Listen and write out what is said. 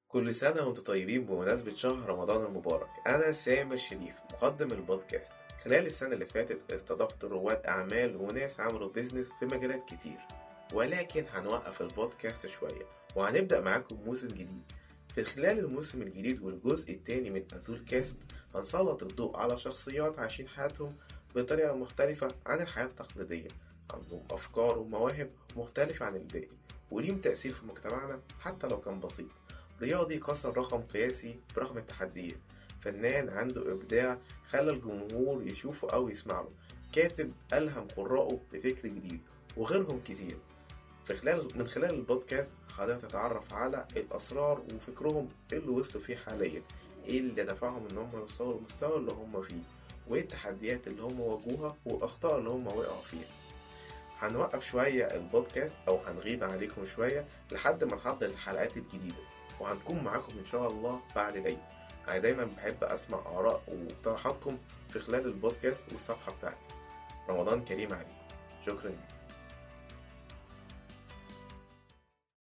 كل سنة وانتم طيبين بمناسبة شهر رمضان المبارك أنا سامر شريف مقدم البودكاست خلال السنة اللي فاتت استضفت رواد أعمال وناس عملوا بيزنس في مجالات كتير ولكن هنوقف البودكاست شوية وهنبدأ معاكم موسم جديد في خلال الموسم الجديد والجزء التاني من أذول كاست هنسلط الضوء على شخصيات عايشين حياتهم بطريقة مختلفة عن الحياة التقليدية عندهم أفكار ومواهب مختلفة عن الباقي وليهم تأثير في مجتمعنا حتى لو كان بسيط رياضي كسر رقم قياسي برغم التحديات فنان عنده إبداع خلى الجمهور يشوفه أو يسمع له كاتب ألهم قراءه بفكر جديد وغيرهم كتير في خلال من خلال البودكاست حضرتك تتعرف على الأسرار وفكرهم اللي وصلوا فيه حاليا ايه اللي دفعهم ان هم يوصلوا للمستوى اللي هم فيه وايه التحديات اللي هم واجهوها والاخطاء اللي هم وقعوا فيها هنوقف شوية البودكاست أو هنغيب عليكم شوية لحد ما نحضر الحلقات الجديدة وهنكون معاكم إن شاء الله بعد العيد أنا دايما بحب أسمع آراء واقتراحاتكم في خلال البودكاست والصفحة بتاعتي رمضان كريم عليكم شكرا لكم